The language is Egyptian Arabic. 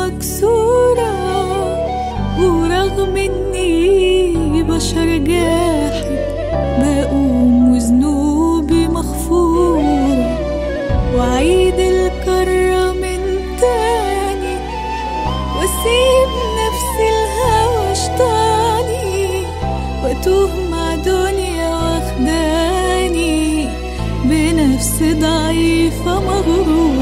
مكسورة ورغم إني بشر جاحد بقوم وذنوبي مغفورة وأعيد الكرة من تاني وأسيب نفسي الهوى شطاني وأتوه مع دنيا واخداني بنفس ضعيفة مغرورة